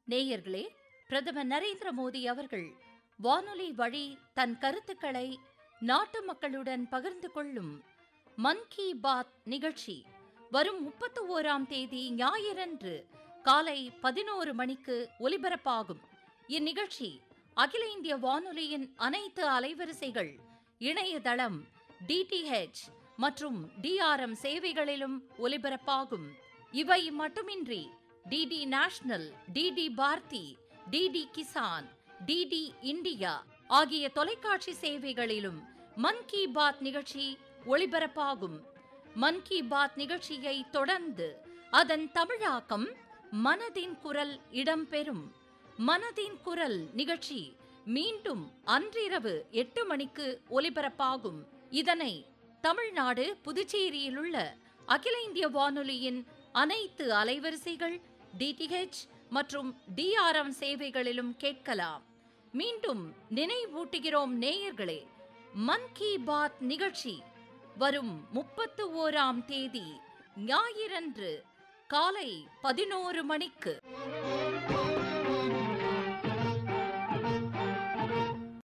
நேயர்களே பிரதமர் நரேந்திர மோடி அவர்கள் வானொலி வழி தன் கருத்துக்களை நாட்டு மக்களுடன் பகிர்ந்து கொள்ளும் மன் கி பாத் நிகழ்ச்சி வரும் முப்பத்தி ஓராம் தேதி ஞாயிறன்று காலை பதினோரு மணிக்கு ஒலிபரப்பாகும் இந்நிகழ்ச்சி அகில இந்திய வானொலியின் அனைத்து அலைவரிசைகள் இணையதளம் டிடிஹெச் மற்றும் டிஆர்எம் சேவைகளிலும் ஒலிபரப்பாகும் இவை மட்டுமின்றி DD national DD Bharati DD Kisan DD India ஆகிய தொலைக்காட்சி சேவைகளிலும் மன் கி பாத் நிகழ்ச்சி ஒளிபரப்பாகும் மன் கி பாத் நிகழ்ச்சியை தொடர்ந்து அதன் தமிழாக்கம் மனதின் குரல் இடம்பெறும் மனதின் குரல் நிகழ்ச்சி மீண்டும் அன்றிரவு எட்டு மணிக்கு ஒலிபரப்பாகும் இதனை தமிழ்நாடு புதுச்சேரியில் உள்ள அகில இந்திய வானொலியின் அனைத்து அலைவரிசைகள் டிடிஹெச் மற்றும் டிஆர்எம் சேவைகளிலும் கேட்கலாம் மீண்டும் நினைவூட்டுகிறோம் நேயர்களே மன் கி பாத் நிகழ்ச்சி வரும் முப்பத்து ஓராம் தேதி ஞாயிறன்று காலை பதினோரு மணிக்கு